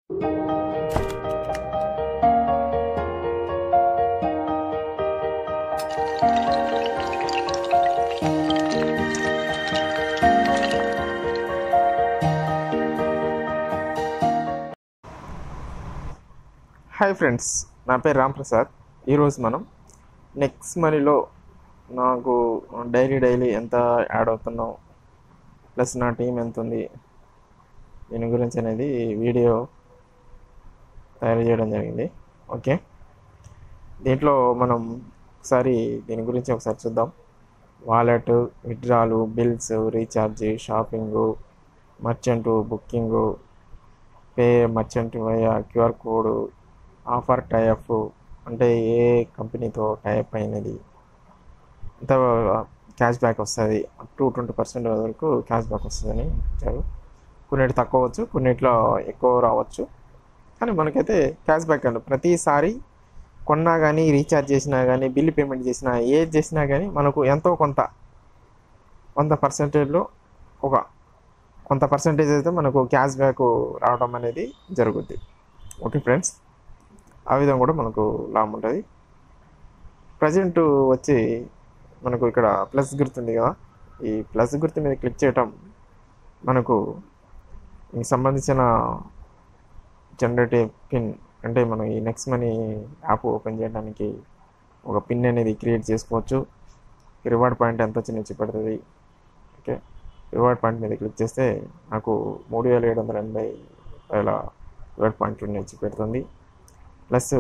hi friends నా పేరు రామ్ ప్రసాద్ ఈరోజు మనం నెక్స్ట్ మనీలో నాకు డైలీ డైలీ ఎంత యాడ్ అవుతున్నాం ప్లస్ నా టీం ఎంత ఉంది దీని గురించి అనేది వీడియో తయారు చేయడం జరిగింది ఓకే దీంట్లో మనం ఒకసారి దీని గురించి ఒకసారి చూద్దాం వాలెట్ విత్డ్రాలు bills recharge shopping merchant booking pay merchant via QR code offer tie up అంటే ఏ కంపెనీతో టైఅప్ అయినది ఎంత క్యాష్ బ్యాక్ వస్తుంది అప్ టు ట్వంటీ పర్సెంట్ వరకు క్యాష్ బ్యాక్ వస్తుందని ఇచ్చారు కొన్నిటి తక్కువ వచ్చు కొన్నిట్లో ఎక్కువ రావచ్చు కానీ మనకైతే క్యాష్ బ్యాక్ అండి ప్రతిసారి కొన్నా కానీ రీఛార్జ్ చేసినా కానీ బిల్ పేమెంట్ చేసినా ఏది చేసినా కానీ మనకు ఎంతో కొంత కొంత పర్సంటేజ్లో ఒక కొంత పర్సంటేజ్ అయితే మనకు క్యాష్ బ్యాక్ రావడం అనేది జరుగుద్ది ఓకే ఫ్రెండ్స్ ఆ విధంగా కూడా మనకు లాభం ఉంటుంది ప్రజెంట్ వచ్చి మనకు ఇక్కడ ప్లస్ గుర్తుంది కదా ఈ ప్లస్ గుర్తు మీద క్లిక్ చేయటం మనకు దీనికి సంబంధించిన జనరేటివ్ పిన్ అంటే మనం ఈ నెక్స్ట్ మనీ యాప్ ఓపెన్ చేయడానికి ఒక పిన్ అనేది క్రియేట్ చేసుకోవచ్చు రివార్డ్ పాయింట్ ఎంత చిన్న చూపెడుతుంది ఓకే రివార్డ్ పాయింట్ మీద క్లిక్ చేస్తే నాకు మూడు వేల ఏడు వందల ఎనభై వేల రివార్డ్ పాయింట్లు ఉన్నాయి చూపెడుతుంది ప్లస్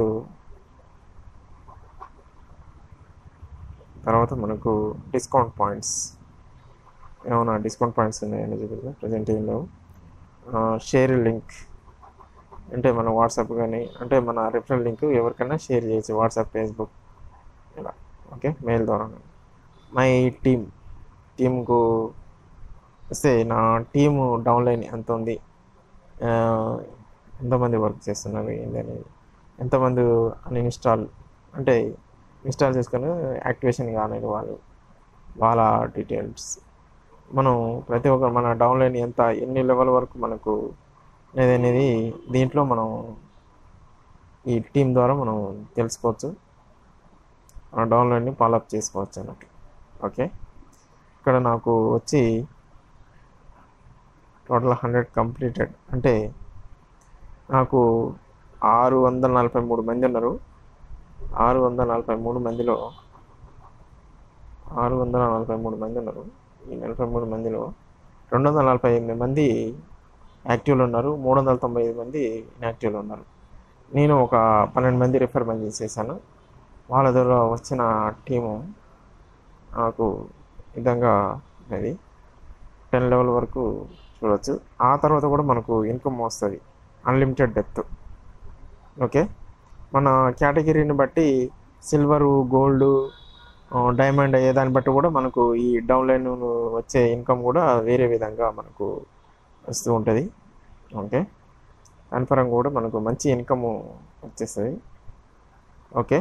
తర్వాత మనకు డిస్కౌంట్ పాయింట్స్ ఏమైనా డిస్కౌంట్ పాయింట్స్ ఉన్నాయని చూపిస్తుంది ప్రజెంట్ ఏం లేవు షేర్ లింక్ అంటే మన వాట్సాప్ కానీ అంటే మన రిఫరల్ లింక్ ఎవరికైనా షేర్ చేయొచ్చు వాట్సాప్ ఫేస్బుక్ ఇలా ఓకే మెయిల్ ద్వారా మై టీమ్ టీంకు వస్తే నా టీము డౌన్లైన్ ఎంత ఉంది ఆ, ఎంతమంది వర్క్ చేస్తున్నారు ఏంటి అనేది ఎంతమంది అన్ఇన్స్టాల్ అంటే ఇన్స్టాల్ చేసుకొని యాక్టివేషన్ కాలేదు వాళ్ళు వాళ్ళ డీటెయిల్స్ మనం ప్రతి ఒక్క మన డౌన్లైన్ ఎంత ఎన్ని లెవెల్ వరకు మనకు అనేది అనేది దీంట్లో మనం ఈ టీం ద్వారా మనం తెలుసుకోవచ్చు ఆ డౌన్లోడ్ని ఫాలోఅప్ చేసుకోవచ్చు అన్నట్టు ఓకే ఇక్కడ నాకు వచ్చి టోటల్ హండ్రెడ్ కంప్లీటెడ్ అంటే నాకు ఆరు వందల నలభై మూడు మంది ఉన్నారు ఆరు వందల నలభై మూడు మందిలో ఆరు వందల నలభై మూడు మంది ఉన్నారు ఈ నలభై మూడు మందిలో రెండు వందల నలభై ఎనిమిది మంది యాక్టివ్లో ఉన్నారు మూడు వందల తొంభై ఐదు మంది ఇన్యాక్టివ్లో ఉన్నారు నేను ఒక పన్నెండు మంది రిఫర్ మంది చేశాను వాళ్ళ ద్వారా వచ్చిన టీము నాకు ఈ విధంగా ఉన్నది టెన్ లెవెల్ వరకు చూడవచ్చు ఆ తర్వాత కూడా మనకు ఇన్కమ్ వస్తుంది అన్లిమిటెడ్ డెప్త్ ఓకే మన కేటగిరీని బట్టి సిల్వరు గోల్డ్ డైమండ్ అయ్యే దాన్ని బట్టి కూడా మనకు ఈ డౌన్లైన్ వచ్చే ఇన్కమ్ కూడా వేరే విధంగా మనకు వస్తూ ఉంటుంది ఓకే దాని పరంగా కూడా మనకు మంచి ఇన్కమ్ వచ్చేస్తుంది ఓకే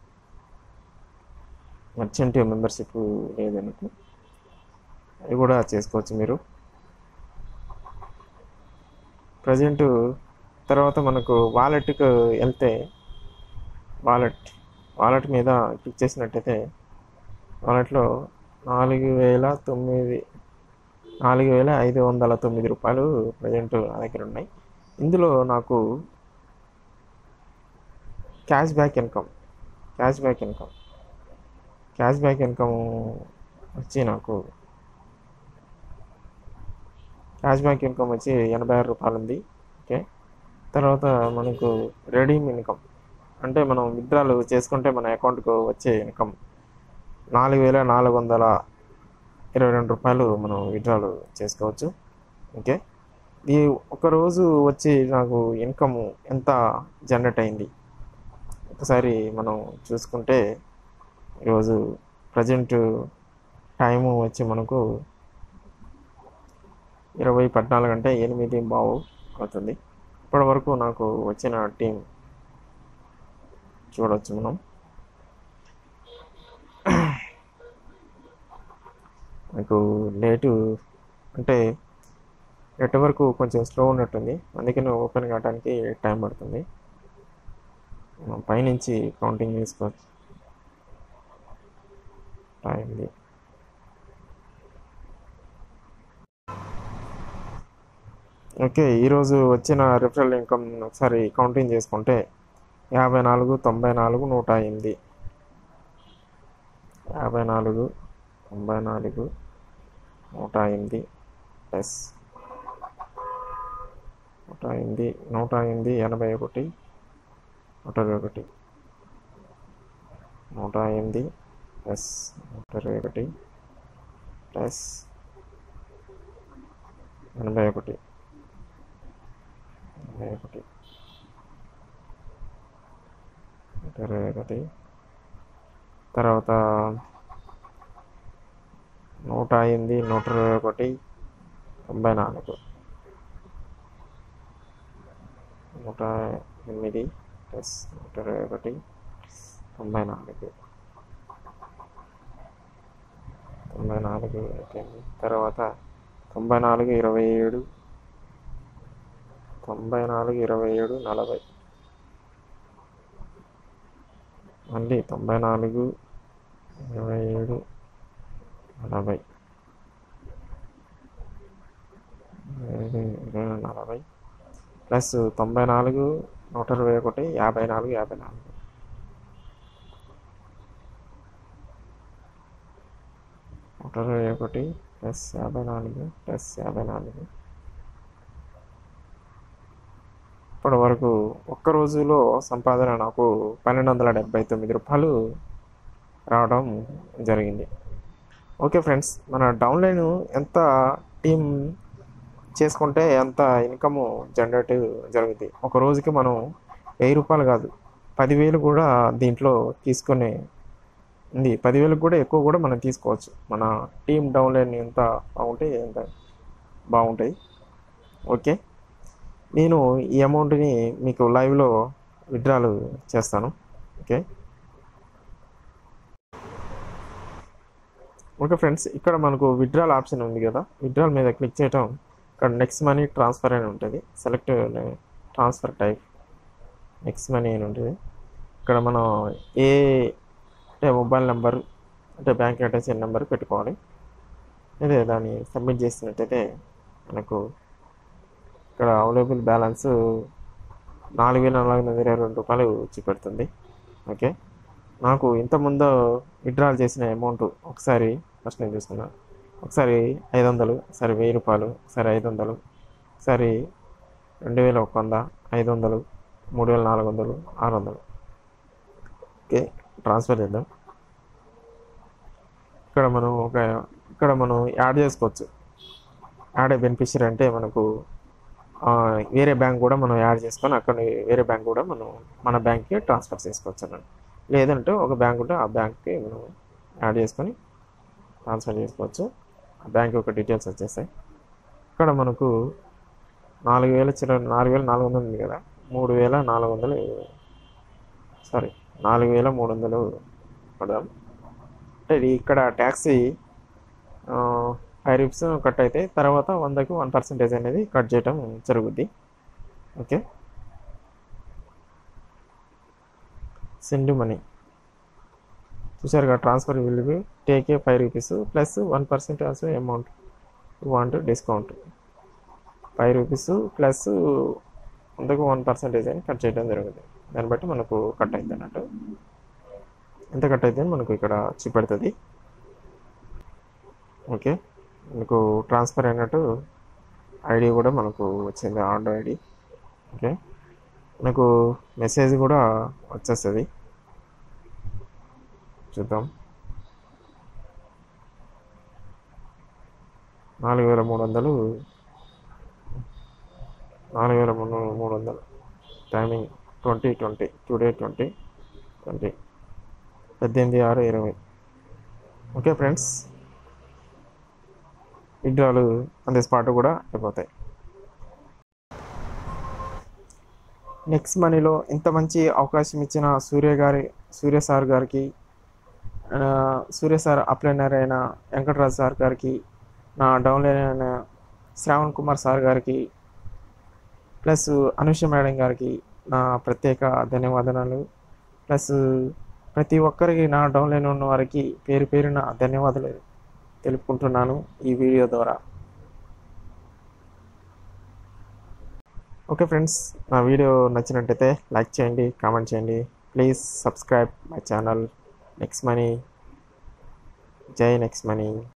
మర్చెంట్ మెంబర్షిప్ లేదనుకో అది కూడా చేసుకోవచ్చు మీరు ప్రజెంట్ తర్వాత మనకు వాలెట్కి వెళ్తే వాలెట్ వాలెట్ మీద క్లిక్ చేసినట్టయితే వాలెట్లో నాలుగు వేల తొమ్మిది నాలుగు వేల ఐదు వందల తొమ్మిది రూపాయలు ప్రజెంట్ నా దగ్గర ఉన్నాయి ఇందులో నాకు cash back income cash back income cash back income వచ్చి నాకు క్యాష్ బ్యాక్ ఇన్కమ్ వచ్చి ఎనభై ఆరు రూపాయలు ఉంది ఓకే తర్వాత మనకు రెడీమ్ ఇన్కమ్ అంటే మనం విత్డ్రాలు చేసుకుంటే మన అకౌంట్కు వచ్చే ఇన్కమ్ నాలుగు వేల నాలుగు వందల ఇరవై రెండు రూపాయలు మనం విత్డ్రాలు చేసుకోవచ్చు ఓకే ఈ ఒకరోజు వచ్చి నాకు ఇన్కమ్ ఎంత జనరేట్ అయింది ఒకసారి మనం చూసుకుంటే ఈరోజు ప్రజెంట్ టైము వచ్చి మనకు ఇరవై పద్నాలుగు అంటే ఎనిమిది బావు అవుతుంది ఇప్పటి వరకు నాకు వచ్చిన టీం చూడవచ్చు మనం నాకు లేటు అంటే నెట్వర్క్ కొంచెం స్లో ఉన్నట్టుంది అందుకని ఓపెన్ కావడానికి టైం పడుతుంది మనం పైనుంచి కౌంటింగ్ చేసుకోవచ్చు టైంది ఓకే ఈరోజు వచ్చిన రిఫరల్ ఇన్కమ్ ఒకసారి కౌంటింగ్ చేసుకుంటే యాభై నాలుగు తొంభై నాలుగు నూట ఎనిమిది యాభై నాలుగు తొంభై నాలుగు నూట ఎనిమిది ప్లస్ నూట ఎనిమిది నూట ఎనిమిది ఎనభై ఒకటి నూట ఇరవై ఒకటి నూట ఎనిమిది ప్లస్ నూట ఇరవై ఒకటి ప్లస్ ఎనభై ఒకటి ఎనభై ఒకటి నూట ఇరవై ఒకటి తర్వాత నూట ఎనిమిది నూట ఇరవై ఒకటి తొంభై నాలుగు నూట ఎనిమిది ప్లస్ నూట ఇరవై ఒకటి తొంభై నాలుగు తొంభై నాలుగు అయిపోయింది తర్వాత తొంభై నాలుగు ఇరవై ఏడు తొంభై నాలుగు ఇరవై ఏడు నలభై మళ్ళీ తొంభై నాలుగు ఇరవై ఏడు నలభై ఏడు ఇరవై నలభై ప్లస్ తొంభై నాలుగు నూట ఇరవై ఒకటి యాభై నాలుగు యాభై నాలుగు నూట ఇరవై ఒకటి ప్లస్ యాభై నాలుగు ప్లస్ యాభై నాలుగు ఇప్పటి వరకు ఒక్క రోజులో సంపాదన నాకు పన్నెండు వందల డెబ్బై తొమ్మిది రూపాయలు రావడం జరిగింది ఓకే ఫ్రెండ్స్ మన డౌన్లైన్ ఎంత టీం చేసుకుంటే ఎంత ఇన్కమ్ జనరేట్ జరుగుతుంది ఒక రోజుకి మనం వెయ్యి రూపాయలు కాదు పదివేలు కూడా దీంట్లో తీసుకునే ఉంది పదివేలకు కూడా ఎక్కువ కూడా మనం తీసుకోవచ్చు మన టీం డౌన్లైన్ ఎంత బాగుంటే ఎంత బాగుంటాయి ఓకే నేను ఈ అమౌంట్ని మీకు లైవ్లో విత్డ్రాలు చేస్తాను ఓకే ఓకే ఫ్రెండ్స్ ఇక్కడ మనకు విత్డ్రాల్ ఆప్షన్ ఉంది కదా విత్డ్రాల్ మీద క్లిక్ చేయటం ఇక్కడ నెక్స్ట్ మనీ ట్రాన్స్ఫర్ అని ఉంటుంది select transfer type next money అని ఉంటుంది ఇక్కడ మనం ఏ అంటే మొబైల్ నెంబర్ అంటే బ్యాంక్ అటాచ్ నెంబర్ పెట్టుకోవాలి అదే దాన్ని సబ్మిట్ చేసినట్టయితే మనకు ఇక్కడ అవైలబుల్ బ్యాలెన్స్ నాలుగు వేల నాలుగు వందల ఇరవై రెండు రూపాయలు చూపెడుతుంది ఓకే నాకు ఇంతకుముందు విత్డ్రాల్ చేసిన అమౌంట్ ఒకసారి ఫస్ట్ నేను చూసుకున్నా ఒకసారి ఐదు వందలు ఒకసారి వెయ్యి రూపాయలు ఒకసారి ఐదు వందలు ఒకసారి రెండు వేల ఒక వంద ఐదు వందలు మూడు వేల నాలుగు వందలు ఆరు వందలు ఓకే ట్రాన్స్ఫర్ చేద్దాం ఇక్కడ మనం ఒక ఇక్కడ మనం యాడ్ చేసుకోవచ్చు యాడ్ బెనిఫిషియరీ అంటే మనకు ఆ, వేరే బ్యాంక్ కూడా మనం యాడ్ చేసుకొని అక్కడ వేరే బ్యాంక్ కూడా మనం మన బ్యాంక్కి ట్రాన్స్ఫర్ చేసుకోవచ్చు అన్నట్టు లేదంటే ఒక బ్యాంక్ ఉంటే ఆ బ్యాంక్కి మనం యాడ్ చేసుకొని ట్రాన్స్ఫర్ చేసుకోవచ్చు ఆ బ్యాంక్ యొక్క డీటెయిల్స్ వచ్చేస్తాయి ఇక్కడ మనకు నాలుగు వేల చిర నాలుగు వేల నాలుగు వందలు ఉంది కదా మూడు వేల నాలుగు వందలు సారీ నాలుగు వేల మూడు వందలు పడదాం అంటే ఇది ఇక్కడ ట్యాక్సీ ఫైవ్ రూపీస్ కట్ అయితే తర్వాత వందకు వన్ పర్సెంటేజ్ అనేది కట్ చేయటం జరుగుద్ది ఓకే సెండ్ మనీ చూసారుగా transfer will take a five rupees plus one percent also amount want discount five rupees plus వందకు వన్ పర్సెంటేజ్ అని కట్ చేయడం జరుగుతుంది దాన్ని బట్టి మనకు కట్ అయింది అన్నట్టు ఎంత కట్ అయితే మనకు ఇక్కడ చూపెడుతుంది ఓకే మనకు ట్రాన్స్ఫర్ అయినట్టు ఐడి కూడా మనకు వచ్చింది ఆర్డర్ ఐడి ఓకే మనకు మెసేజ్ కూడా వచ్చేస్తుంది చూద్దాం నాలుగు వేల మూడు వందలు నాలుగు వేల మూడు మూడు వందలు timing twenty twenty today twenty twenty పద్దెనిమిది ఆరు ఇరవై ఓకే ఫ్రెండ్స్ విడ్రాలు అందే స్పాట్ కూడా అయిపోతాయి నెక్స్ట్ మనీలో ఇంత మంచి అవకాశం ఇచ్చిన సూర్య గారి సూర్య సార్ గారికి ఆ, సూర్య సార్ అప్లైనర్ అయిన వెంకటరాజ్ సార్ గారికి నా డౌన్లైన్ అయిన శ్రావణ్ కుమార్ సార్ గారికి ప్లస్ అనుష మేడం గారికి నా ప్రత్యేక ధన్యవాదాలు ప్లస్ ప్రతి ఒక్కరికి నా డౌన్లైన్ ఉన్న వారికి పేరు పేరున ధన్యవాదాలు తెలుపుకుంటున్నాను ఈ వీడియో ద్వారా ఓకే ఫ్రెండ్స్ నా వీడియో నచ్చినట్టయితే లైక్ చేయండి కామెంట్ చేయండి please subscribe my channel next money జై నెక్స్ట్ మనీ